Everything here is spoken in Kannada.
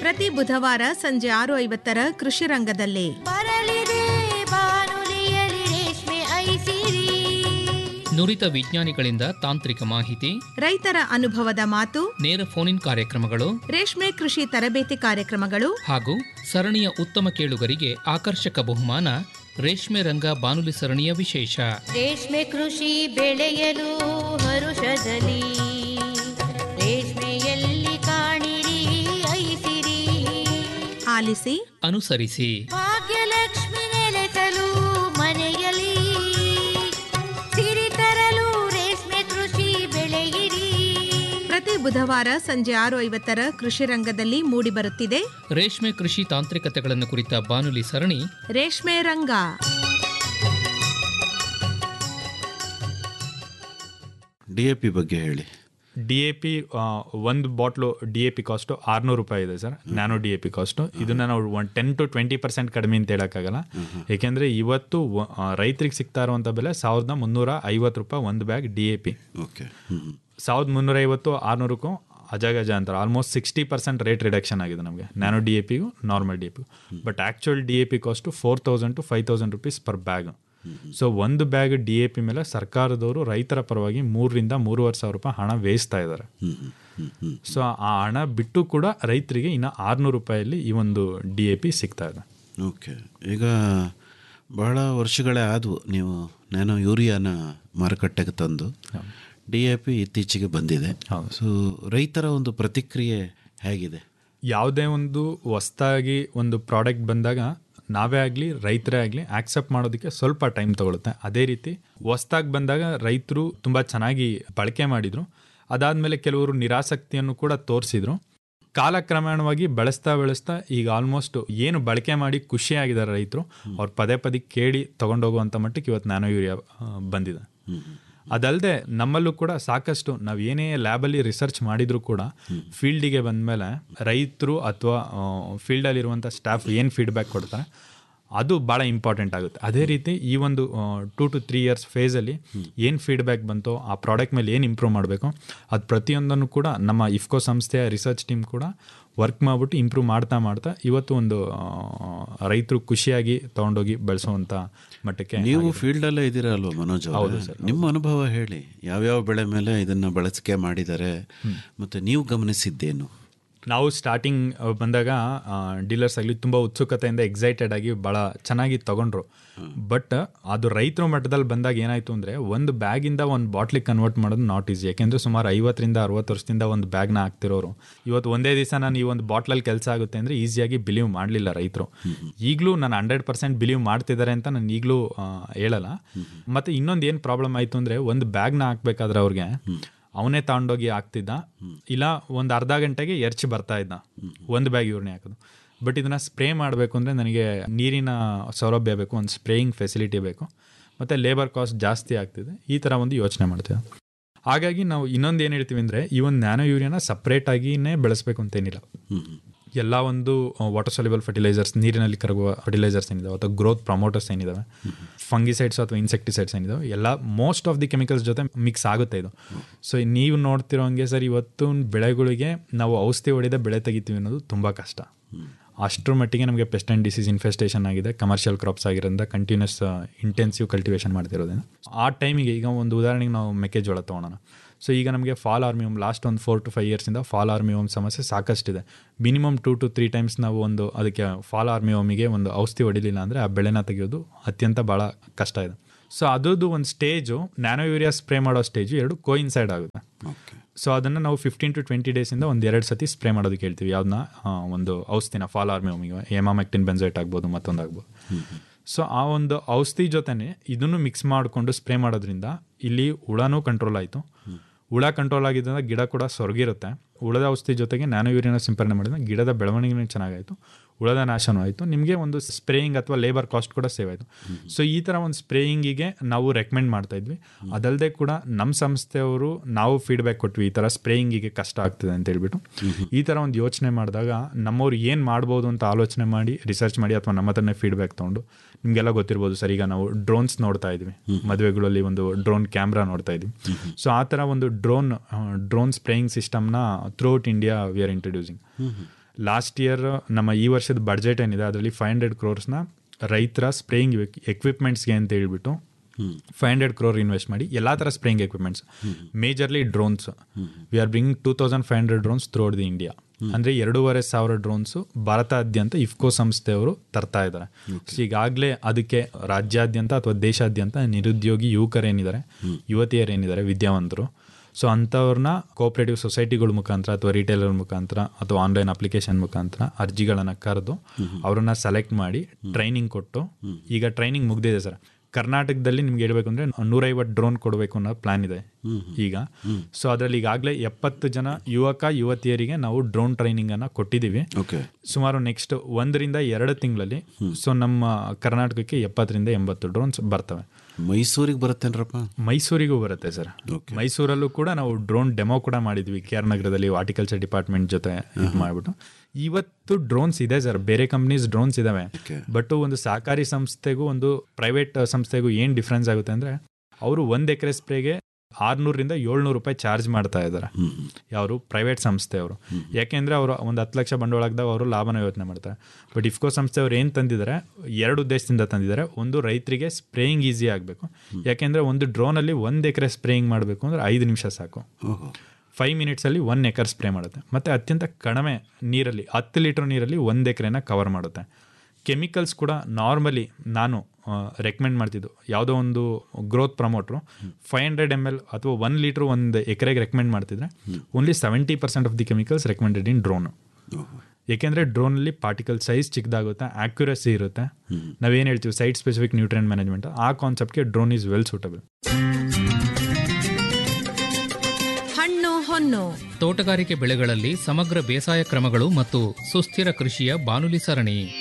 ಪ್ರತಿ ಬುಧವಾರ ಸಂಜೆ ಆರು ಐವತ್ತರ ಕೃಷಿ ರಂಗದಲ್ಲಿ ಬರಲಿದೆ ಬಾನುಲಿಯಲಿ ರೇಷ್ಮೆ ಐಸಿರಿ ನುರಿತ ವಿಜ್ಞಾನಿಗಳಿಂದ ತಾಂತ್ರಿಕ ಮಾಹಿತಿ ರೈತರ ಅನುಭವದ ಮಾತು ನೇರ ಫೋನ್ ಇನ್ ಕಾರ್ಯಕ್ರಮಗಳು ರೇಷ್ಮೆ ಕೃಷಿ ತರಬೇತಿ ಕಾರ್ಯಕ್ರಮಗಳು ಹಾಗೂ ಸರಣಿಯ ಉತ್ತಮ ಕೇಳುಗರಿಗೆ ಆಕರ್ಷಕ ಬಹುಮಾನ ರೇಷ್ಮೆ ರಂಗ ಬಾನುಲಿ ಸರಣಿಯ ವಿಶೇಷ ರೇಷ್ಮೆ ಕೃಷಿ ಬೆಳೆಯಲು ಹರುಷದಲ್ಲಿ ರೇಷ್ಮೆಯಲ್ಲಿ ಕಾಣಿರಿ ಐಸಿರಿ ಆಲಿಸಿ ಅನುಸರಿಸಿ ಭಾಗ್ಯಲಕ್ಷ್ಮಿ ನೆಲೆಸಲು ಮನೆಯಲ್ಲಿ ಸಿರಿ ತರಲು ರೇಷ್ಮೆ ಕೃಷಿ ಬೆಳೆಯಿರಿ ಪ್ರತಿ ಬುಧವಾರ ಸಂಜೆ ಆರು ಐವತ್ತರ ಕೃಷಿ ರಂಗದಲ್ಲಿ ಮೂಡಿಬರುತ್ತಿದೆ ರೇಷ್ಮೆ ಕೃಷಿ ತಾಂತ್ರಿಕತೆಗಳನ್ನು ಕುರಿತ ಬಾನುಲಿ ಸರಣಿ ರೇಷ್ಮೆ ರಂಗ ಡಿ ಎ ಪಿ ಬಗ್ಗೆ ಹೇಳಿ ಡಿ ಎ ಪಿ ಒಂದು bottle D A P cost ಆರುನೂರು ರೂಪಾಯಿ ಇದೆ sir nano D A P cost ಇದನ್ನ ನಾವು ಒಂದು ಟೆನ್ ಟು ಟ್ವೆಂಟಿ ಪರ್ಸೆಂಟ್ ಕಡಿಮೆ ಅಂತ ಹೇಳೋಕ್ಕಾಗಲ್ಲ ಏಕೆಂದರೆ ಇವತ್ತು ರೈತರಿಗೆ ಸಿಗ್ತಾ ಇರುವಂಥ ಬೆಲೆ ಸಾವಿರದ ಮುನ್ನೂರ ಐವತ್ತು ರೂಪಾಯಿ ಒಂದು bag D A P okay ಹ್ಞೂ ಸಾವಿರದ ಮುನ್ನೂರ ಐವತ್ತು ಆರುನೂರಕ್ಕೂ ಅಜಗಜ ಅಂತಾರೆ almost sixty percent rate reduction ಆಗಿದೆ ನಮಗೆ ನ್ಯಾನೋ ಡಿ ಎ ಪಿಗೂ ನಾರ್ಮಲ್ ಡಿ ಎ ಪಿಗೂ but actual D A P cost four thousand to five thousand rupees per bag so ಒಂದು ಬ್ಯಾಗ್ ಡಿ ಎ ಪಿ ಮೇಲೆ ಸರ್ಕಾರದವರು ರೈತರ ಪರವಾಗಿ ಮೂರರಿಂದ ಮೂರುವರೆ ಸಾವಿರ ರೂಪಾಯಿ ಹಣ ಬೇಯಿಸ್ತಾ ಇದ್ದಾರೆ ಸೊ ಆ ಹಣ ಬಿಟ್ಟು ಕೂಡ ರೈತರಿಗೆ ಇನ್ನು ಆರುನೂರು ರೂಪಾಯಲ್ಲಿ ಈ ಒಂದು ಡಿ ಎ ಪಿ ಸಿಗ್ತಾ ಇದೆ ಓಕೆ ಈಗ ಬಹಳ ವರ್ಷಗಳೇ ಆದವು ನೀವು ನ್ಯಾನೋ ಯೂರಿಯಾನ ಮಾರುಕಟ್ಟೆಗೆ ತಂದು ಡಿ ಎ ಪಿ ಇತ್ತೀಚೆಗೆ ಬಂದಿದೆ ಸೊ ರೈತರ ಒಂದು ಪ್ರತಿಕ್ರಿಯೆ ಹೇಗಿದೆ ಯಾವುದೇ ಒಂದು ಹೊಸ್ದಾಗಿ ಒಂದು ಪ್ರಾಡಕ್ಟ್ ಬಂದಾಗ ನಾವೇ ಆಗಲಿ ರೈತರೇ ಆಗಲಿ ಆಕ್ಸೆಪ್ಟ್ ಮಾಡೋದಕ್ಕೆ ಸ್ವಲ್ಪ ಟೈಮ್ ತಗೊಳುತ್ತೆ ಅದೇ ರೀತಿ ಹೊಸ್ದಾಗಿ ಬಂದಾಗ ರೈತರು ತುಂಬ ಚೆನ್ನಾಗಿ ಬಳಕೆ ಮಾಡಿದರು ಅದಾದಮೇಲೆ ಕೆಲವರು ನಿರಾಸಕ್ತಿಯನ್ನು ಕೂಡ ತೋರಿಸಿದ್ರು ಕಾಲಕ್ರಮೇಣವಾಗಿ ಬೆಳೆಸ್ತಾ ಬೆಳೆಸ್ತಾ ಈಗ ಆಲ್ಮೋಸ್ಟ್ ಏನು ಬಳಕೆ ಮಾಡಿ ಖುಷಿಯಾಗಿದ್ದಾರೆ ರೈತರು ಅವ್ರು ಪದೇ ಪದೇ ಕೇಳಿ ತಗೊಂಡೋಗುವಂಥ ಮಟ್ಟಕ್ಕೆ ಇವತ್ತು ನ್ಯಾನೋ ಯೂರಿಯಾ ಆ, ಬಂದಿದೆ ಅದಲ್ಲದೆ ನಮ್ಮಲ್ಲೂ ಕೂಡ ಸಾಕಷ್ಟು ನಾವು ಏನೇ ಲ್ಯಾಬಲ್ಲಿ ರಿಸರ್ಚ್ ಮಾಡಿದ್ರು ಕೂಡ ಫೀಲ್ಡಿಗೆ ಬಂದಮೇಲೆ ರೈತರು ಅಥವಾ ಫೀಲ್ಡಲ್ಲಿರುವಂಥ ಸ್ಟಾಫ್ ಏನು ಫೀಡ್ಬ್ಯಾಕ್ ಕೊಡ್ತಾರೆ ಅದು ಭಾಳ ಇಂಪಾರ್ಟೆಂಟ್ ಆಗುತ್ತೆ ಅದೇ ರೀತಿ ಈ ಒಂದು ಟೂ ಟು ತ್ರೀ ಇಯರ್ಸ್ ಫೇಸಲ್ಲಿ ಏನು ಫೀಡ್ಬ್ಯಾಕ್ ಬಂತೋ ಆ ಪ್ರಾಡಕ್ಟ್ ಮೇಲೆ ಏನು ಇಂಪ್ರೂವ್ ಮಾಡಬೇಕು ಅದು ಪ್ರತಿಯೊಂದನ್ನು ಕೂಡ ನಮ್ಮ ಇಫ್ಕೋ ಸಂಸ್ಥೆಯ ರಿಸರ್ಚ್ ಟೀಮ್ ಕೂಡ ವರ್ಕ್ ಮಾಡಿಬಿಟ್ಟು ಇಂಪ್ರೂವ್ ಮಾಡ್ತಾ ಮಾಡ್ತಾ ಇವತ್ತು ಒಂದು ರೈತರು ಖುಷಿಯಾಗಿ ತೊಗೊಂಡೋಗಿ ಬೆಳೆಸುವಂಥ ಮಟ್ಟಕ್ಕೆ ನೀವು ಫೀಲ್ಡಲ್ಲೇ ಇದ್ದೀರಾ ಅಲ್ವಾ ಮನೋಜ್ ಅವರೇ? ನಿಮ್ಮ ಅನುಭವ ಹೇಳಿ ಯಾವ್ಯಾವ ಬೆಳೆ ಮೇಲೆ ಇದನ್ನ ಬಳಸಿಕೆ ಮಾಡಿದ್ದಾರೆ ಮತ್ತೆ ನೀವು ಗಮನಿಸಿದ್ದೇನು ನಾವು ಸ್ಟಾರ್ಟಿಂಗ್ ಬಂದಾಗ ಡೀಲರ್ಸ್ ಆಗಲಿ ತುಂಬ ಉತ್ಸುಕತೆಯಿಂದ ಎಕ್ಸೈಟೆಡ್ ಆಗಿ ಭಾಳ ಚೆನ್ನಾಗಿ ತಗೊಂಡ್ರು ಬಟ್ ಅದು ರೈತರ ಮಟ್ಟದಲ್ಲಿ ಬಂದಾಗ ಏನಾಯಿತು ಅಂದರೆ ಒಂದು ಬ್ಯಾಗಿಂದ ಒಂದು ಬಾಟ್ಲಿಗೆ ಕನ್ವರ್ಟ್ ಮಾಡೋದು ನಾಟ್ ಈಸಿ ಯಾಕೆಂದರೆ ಸುಮಾರು ಐವತ್ತರಿಂದ ಅರವತ್ತು ವರ್ಷದಿಂದ ಒಂದು ಬ್ಯಾಗ್ನ ಹಾಕ್ತಿರೋರು ಇವತ್ತು ಒಂದೇ ದಿವಸ ನಾನು ಈ ಒಂದು ಬಾಟ್ಲಲ್ಲಿ ಕೆಲಸ ಆಗುತ್ತೆ ಅಂದರೆ ಈಸಿಯಾಗಿ ಬಿಲೀವ್ ಮಾಡಲಿಲ್ಲ ರೈತರು ಈಗಲೂ ನಾನು ಹಂಡ್ರೆಡ್ ಪರ್ಸೆಂಟ್ ಬಿಲೀವ್ ಮಾಡ್ತಿದ್ದಾರೆ ಅಂತ ನಾನು ಈಗಲೂ ಹೇಳಲ್ಲ ಮತ್ತು ಇನ್ನೊಂದು ಏನು ಪ್ರಾಬ್ಲಮ್ ಆಯಿತು ಅಂದರೆ ಒಂದು ಬ್ಯಾಗ್ನ ಹಾಕ್ಬೇಕಾದ್ರೆ ಅವ್ರಿಗೆ ಅವನೇ ತಗೊಂಡೋಗಿ ಹಾಕ್ತಿದ್ದ ಇಲ್ಲ ಒಂದು ಅರ್ಧ ಗಂಟೆಗೆ ಎರ್ಚಿ ಬರ್ತಾ ಇದ್ದ ಒಂದು ಬ್ಯಾಗ್ ಇವ್ರನ್ನೇ ಹಾಕೋದು ಬಟ್ ಇದನ್ನ ಸ್ಪ್ರೇ ಮಾಡಬೇಕು ಅಂದರೆ ನನಗೆ ನೀರಿನ ಸೌಲಭ್ಯ ಬೇಕು ಒಂದು ಸ್ಪ್ರೇಯಿಂಗ್ ಫೆಸಿಲಿಟಿ ಬೇಕು ಮತ್ತು ಲೇಬರ್ ಕಾಸ್ಟ್ ಜಾಸ್ತಿ ಆಗ್ತಿದೆ ಈ ಥರ ಒಂದು ಯೋಚನೆ ಮಾಡ್ತೀವಿ ಹಾಗಾಗಿ ನಾವು ಇನ್ನೊಂದು ಏನು ಹೇಳ್ತೀವಿ ಅಂದರೆ ಈ ಒಂದು ನ್ಯಾನೋ ಯೂರಿಯಾನ ಸಪ್ರೇಟಾಗಿಯೇ ಬೆಳೆಸಬೇಕು ಅಂತೇನಿಲ್ಲ ಎಲ್ಲ ಒಂದು ವಾಟರ್ ಸಾಲ್ಯುಬಲ್ ಫರ್ಟಿಲೈಸರ್ಸ್ ನೀರಿನಲ್ಲಿ ಕರಗುವ ಫರ್ಟಿಲೈಸರ್ಸ್ ಏನಿದಾವೆ ಅಥವಾ ಗ್ರೋತ್ ಪ್ರಮೋಟರ್ಸ್ ಏನಿದಾವೆ ಫಂಗಿಸೈಡ್ಸ್ ಅಥವಾ ಇನ್ಸೆಕ್ಟಿಸೈಡ್ಸ್ ಏನಿದಾವೆ ಎಲ್ಲ ಮೋಸ್ಟ್ ಆಫ್ ದಿ ಕೆಮಿಕಲ್ಸ್ ಜೊತೆ ಮಿಕ್ಸ್ ಆಗುತ್ತೆ ಇದು ಸೊ ನೀವು ನೋಡ್ತಿರೋ ಹಂಗೆ ಸರ್ ಇವತ್ತು ಬೆಳೆಗಳಿಗೆ ನಾವು ಔಷಧಿ ಹೊಡೆದ ಬೆಳೆ ತೆಗಿತೀವಿ ಅನ್ನೋದು ತುಂಬ ಕಷ್ಟ ಅಷ್ಟರ ಮಟ್ಟಿಗೆ ನಮಗೆ ಪೆಸ್ಟ್ ಆ್ಯಂಡ್ ಡಿಸೀಸ್ ಇನ್ಫೆಸ್ಟೇಷನ್ ಆಗಿದೆ ಕಮರ್ಷಿಯಲ್ ಕ್ರಾಪ್ಸ್ ಆಗಿರೋದ್ರಿಂದ ಕಂಟಿನ್ಯೂಸ್ ಇಂಟೆನ್ಸಿವ್ ಕಲ್ಟಿವೇಷನ್ ಮಾಡ್ತಿರೋದ್ರಿಂದ ಆ ಟೈಮಿಗೆ ಈಗ ಒಂದು ಉದಾಹರಣೆಗೆ ನಾವು ಮೆಕ್ಕೆಜೋಳ ತೊಗೊಳೋಣ ಸೊ ಈಗ ನಮಗೆ ಫಾಲ್ ಆರ್ಮಿಯಮ್ ಲಾಸ್ಟ್ ಒಂದು ಫೋರ್ ಟು ಫೈವ್ ಇಯರ್ಸಿಂದ ಫಾಲ್ ಆರ್ಮಿಯಮ್ ಸಮಸ್ಯೆ ಸಾಕಷ್ಟಿದೆ minimum two to three times ನಾವು ಒಂದು ಅದಕ್ಕೆ ಫಾಲ್ ಆರ್ಮಿಯೋಮಿಗೆ ಒಂದು ಔಷಧಿ ಹೊಡಿಲಿಲ್ಲ ಅಂದರೆ ಆ ಬೆಳೆನ ತೆಗೆಯೋದು ಅತ್ಯಂತ ಭಾಳ ಕಷ್ಟ ಇದೆ ಸೊ ಅದರದ್ದು ಒಂದು ಸ್ಟೇಜು ನ್ಯಾನೋ ಯೂರಿಯಾ ಸ್ಪ್ರೇ ಮಾಡೋ ಸ್ಟೇಜು ಎರಡು ಕೋಯಿನ್ಸೈಡ್ ಆಗುತ್ತೆ ಸೊ ಅದನ್ನು ನಾವು ಫಿಫ್ಟೀನ್ ಟು ಟ್ವೆಂಟಿ ಡೇಸಿಂದ ಒಂದು ಎರಡು ಸತಿ ಸ್ಪ್ರೇ ಮಾಡೋದಕ್ಕೆ ಹೇಳ್ತೀವಿ ಯಾವ್ದನ್ನ ಒಂದು ಔಷಧಿನ ಫಾಲ್ ಆರ್ಮಿಯೋಮಿಗೆ ಎಮಾಮೆಕ್ಟಿನ್ ಬೆನ್ಸೈಟ್ ಆಗ್ಬೋದು ಮತ್ತೊಂದು ಆಗ್ಬೋದು ಸೊ ಆ ಒಂದು ಔಷಧಿ ಜೊತೆನೆ ಇದನ್ನು ಮಿಕ್ಸ್ ಮಾಡಿಕೊಂಡು ಸ್ಪ್ರೇ ಮಾಡೋದ್ರಿಂದ ಇಲ್ಲಿ ಹುಳನೂ ಕಂಟ್ರೋಲ್ ಆಯಿತು ಹುಳ ಕಂಟ್ರೋಲ್ ಆಗಿದ್ದರಿಂದ ಗಿಡ ಕೂಡ ಸೊರಗಿರುತ್ತೆ ಹುಳದ ಔಷಧಿ ಜೊತೆಗೆ ನ್ಯಾನೋ ಯೂರಿಯಾನ ಸಿಂಪರಣೆ ಮಾಡಿದ್ರೆ ಗಿಡದ ಬೆಳವಣಿಗೆ ಚೆನ್ನಾಗಾಯಿತು ಹುಳದ ನಾಶನೂ ಆಯಿತು ನಿಮಗೆ ಒಂದು ಸ್ಪ್ರೇಯಿಂಗ್ ಅಥವಾ ಲೇಬರ್ ಕಾಸ್ಟ್ ಕೂಡ ಸೇವ್ ಆಯಿತು ಸೊ ಈ ಥರ ಒಂದು ಸ್ಪ್ರೇಯಿಂಗಿಗೆ ನಾವು ರೆಕಮೆಂಡ್ ಮಾಡ್ತಾ ಇದ್ವಿ ಅದಲ್ಲದೆ ಕೂಡ ನಮ್ಮ ಸಂಸ್ಥೆಯವರು ನಾವು ಫೀಡ್ಬ್ಯಾಕ್ ಕೊಟ್ವಿ ಈ ಥರ ಸ್ಪ್ರೇಯಿಂಗಿಗೆ ಕಷ್ಟ ಆಗ್ತಿದೆ ಅಂತ ಹೇಳ್ಬಿಟ್ಟು ಈ ಥರ ಒಂದು ಯೋಚನೆ ಮಾಡಿದಾಗ ನಮ್ಮವ್ರು ಏನು ಮಾಡ್ಬೋದು ಅಂತ ಆಲೋಚನೆ ಮಾಡಿ ರಿಸರ್ಚ್ ಮಾಡಿ ಅಥವಾ ನಮ್ಮ ಹತ್ರನೇ ಫೀಡ್ಬ್ಯಾಕ್ ತೊಗೊಂಡು ನಿಮಗೆಲ್ಲ ಗೊತ್ತಿರ್ಬೋದು ಸರ್ ಈಗ ನಾವು ಡ್ರೋನ್ಸ್ ನೋಡ್ತಾ ಇದ್ವಿ ಮದುವೆಗಳಲ್ಲಿ ಒಂದು ಡ್ರೋನ್ ಕ್ಯಾಮ್ರಾ ನೋಡ್ತಾ ಇದ್ವಿ ಸೊ ಆ ಥರ ಒಂದು ಡ್ರೋನ್ ಡ್ರೋನ್ ಸ್ಪ್ರೇಯಿಂಗ್ ಸಿಸ್ಟಮ್ನ throughout India we are introducing last year ನಮ್ಮ ಈ ವರ್ಷದ ಬಡ್ಜೆಟ್ ಏನಿದೆ ಅದರಲ್ಲಿ ಫೈವ್ ಹಂಡ್ರೆಡ್ ಕ್ರೋರ್ಸ್ನ ರೈತರ ಸ್ಪ್ರೇಯಿಂಗ್ ಎಕ್ವಿಪ್ಮೆಂಟ್ಸ್ಗೆ ಅಂತ ಹೇಳ್ಬಿಟ್ಟು ಫೈವ್ ಹಂಡ್ರೆಡ್ ಕ್ರೋರ್ ಇನ್ವೆಸ್ಟ್ ಮಾಡಿ ಎಲ್ಲ ಥರ spraying equipments majorly drones we are bring two thousand five hundred drones throughout the India ಅಂದರೆ ಎರಡೂವರೆ ಸಾವಿರ ಡ್ರೋನ್ಸು ಭಾರತಾದ್ಯಂತ ಇಫ್ಕೋ ಸಂಸ್ಥೆಯವರು ತರ್ತಾ ಇದ್ದಾರೆ ಸೊ ಈಗಾಗಲೇ ಅದಕ್ಕೆ ರಾಜ್ಯಾದ್ಯಂತ ಅಥವಾ ದೇಶಾದ್ಯಂತ ನಿರುದ್ಯೋಗಿ ಯುವಕರೇನಿದ್ದಾರೆ ಯುವತಿಯರೇನಿದ್ದಾರೆ ವಿದ್ಯಾವಂತರು ಸೊ ಅಂಥವ್ರನ್ನ ಕೋಆಪರೇಟಿವ್ ಸೊಸೈಟಿಗಳ ಮುಖಾಂತರ ಅಥವಾ ರಿಟೇಲರ್ ಮುಖಾಂತರ ಅಥವಾ ಆನ್ಲೈನ್ ಅಪ್ಲಿಕೇಶನ್ ಮುಖಾಂತರ ಅರ್ಜಿಗಳನ್ನು ಕರೆದು ಅವ್ರನ್ನ ಸೆಲೆಕ್ಟ್ ಮಾಡಿ ಟ್ರೈನಿಂಗ್ ಕೊಟ್ಟು ಈಗ ಟ್ರೈನಿಂಗ್ ಮುಗ್ದಿದೆ ಸರ್ ಕರ್ನಾಟಕದಲ್ಲಿ ನಿಮ್ಗೆ ಹೇಳ್ಬೇಕು ಅಂದ್ರೆ ನೂರೈವತ್ತು ಡ್ರೋನ್ ಕೊಡಬೇಕು ಅನ್ನೋ ಪ್ಲಾನ್ ಇದೆ ಈಗ ಸೊ ಅದರಲ್ಲಿ ಈಗಾಗಲೇ ಎಪ್ಪತ್ತು ಜನ ಯುವಕ ಯುವತಿಯರಿಗೆ ನಾವು ಡ್ರೋನ್ ಟ್ರೈನಿಂಗ್ ಅನ್ನ ಕೊಟ್ಟಿದ್ದೀವಿ ಓಕೆ ಸುಮಾರು ನೆಕ್ಸ್ಟ್ ಒಂದರಿಂದ ಎರಡು ತಿಂಗಳಲ್ಲಿ ಸೊ ನಮ್ಮ ಕರ್ನಾಟಕಕ್ಕೆ ಎಪ್ಪತ್ತರಿಂದ ಎಂಬತ್ತು ಡ್ರೋನ್ಸ್ ಬರ್ತವೆ ಮೈಸೂರಿಗೆ ಬರುತ್ತೇನ್ರಪ್ಪ ಮೈಸೂರಿಗೂ ಬರುತ್ತೆ ಸರ್ ಮೈಸೂರಲ್ಲೂ ಕೂಡ ನಾವು ಡ್ರೋನ್ ಡೆಮೋ ಕೂಡ ಮಾಡಿದ್ವಿ ಕೆ ಆರ್ ನಗರದಲ್ಲಿ ಹಾರ್ಟಿಕಲ್ಚರ್ ಡಿಪಾರ್ಟ್ಮೆಂಟ್ ಜೊತೆ ಇದು ಮಾಡಿಬಿಟ್ಟು ಇವತ್ತು ಡ್ರೋನ್ಸ್ ಇದೆ ಸರ್ ಬೇರೆ ಕಂಪ್ನೀಸ್ ಡ್ರೋನ್ಸ್ ಇದಾವೆ ಬಟ್ ಒಂದು ಸಹಕಾರಿ ಸಂಸ್ಥೆಗೂ ಒಂದು ಪ್ರೈವೇಟ್ ಸಂಸ್ಥೆಗೂ ಏನು ಡಿಫ್ರೆನ್ಸ್ ಆಗುತ್ತೆ ಅಂದರೆ ಅವರು ಒಂದು ಎಕರೆ ಸ್ಪ್ರೇಗೆ ಆರ್ನೂರಿಂದ ಏಳ್ನೂರು ರೂಪಾಯಿ ಚಾರ್ಜ್ ಮಾಡ್ತಾ ಇದ್ದಾರೆ ಯಾರು ಪ್ರೈವೇಟ್ ಸಂಸ್ಥೆಯವರು ಯಾಕೆಂದ್ರೆ ಅವರು ಒಂದು ಹತ್ತು ಲಕ್ಷ ಬಂಡವಾಳ ಹಾಕಿದಾಗ ಅವರು ಲಾಭನ ಯೋಚನೆ ಮಾಡ್ತಾರೆ ಬಟ್ ಇಫ್ಕೋ ಸಂಸ್ಥೆಯವರು ಏನು ತಂದಿದ್ದಾರೆ ಎರಡು ಉದ್ದೇಶದಿಂದ ತಂದಿದ್ದಾರೆ ಒಂದು ರೈತರಿಗೆ ಸ್ಪ್ರೇಯಿಂಗ್ ಈಸಿ ಆಗಬೇಕು ಯಾಕೆಂದ್ರೆ ಒಂದು ಡ್ರೋನಲ್ಲಿ ಒಂದು ಎಕರೆ ಸ್ಪ್ರೇಯಿಂಗ್ ಮಾಡಬೇಕು ಅಂದ್ರೆ ಐದು ನಿಮಿಷ ಸಾಕು ಓಹೋ ಫೈವ್ ಮಿನಿಟ್ಸಲ್ಲಿ ಒನ್ ಎಕರ್ ಸ್ಪ್ರೇ ಮಾಡುತ್ತೆ ಮತ್ತು ಅತ್ಯಂತ ಕಡಿಮೆ ನೀರಲ್ಲಿ ಹತ್ತು ಲೀಟ್ರ್ ನೀರಲ್ಲಿ ಒಂದು ಎಕರೆನ ಕವರ್ ಮಾಡುತ್ತೆ ಕೆಮಿಕಲ್ಸ್ ಕೂಡ ನಾರ್ಮಲಿ ನಾನು ರೆಕಮೆಂಡ್ ಮಾಡ್ತಿದ್ದು ಯಾವುದೋ ಒಂದು growth promoter five hundred M L ಅಥವಾ ಒನ್ ಲೀಟ್ರ್ ಒಂದು ಎಕರೆಗೆ ರೆಕಮೆಂಡ್ ಮಾಡ್ತಿದ್ರೆ only seventy percent of the chemicals recommended in drone ಏಕೆಂದರೆ ಡ್ರೋನಲ್ಲಿ ಪಾರ್ಟಿಕಲ್ ಸೈಜ್ ಚಿಕ್ಕದಾಗುತ್ತೆ ಆಕ್ಯುರಸಿ ಇರುತ್ತೆ ನಾವೇನು ಹೇಳ್ತೀವಿ ಸೈಟ್ ಸ್ಪೆಸಿಫಿಕ್ ನ್ಯೂಟ್ರಿಯನ್ ಮ್ಯಾನೇಜ್ಮೆಂಟ್ ಆ ಕಾನ್ಸೆಪ್ಟ್ಗೆ ಡ್ರೋನ್ ಈಸ್ ವೆಲ್ ಸೂಟಬಲ್ ಹಣ್ಣು ಹೊನ್ನು ತೋಟಗಾರಿಕೆ ಬೆಳೆಗಳಲ್ಲಿ ಸಮಗ್ರ ಬೇಸಾಯ ಕ್ರಮಗಳು ಮತ್ತು ಸುಸ್ಥಿರ ಕೃಷಿಯ ಬಾನುಲಿ ಸರಣಿ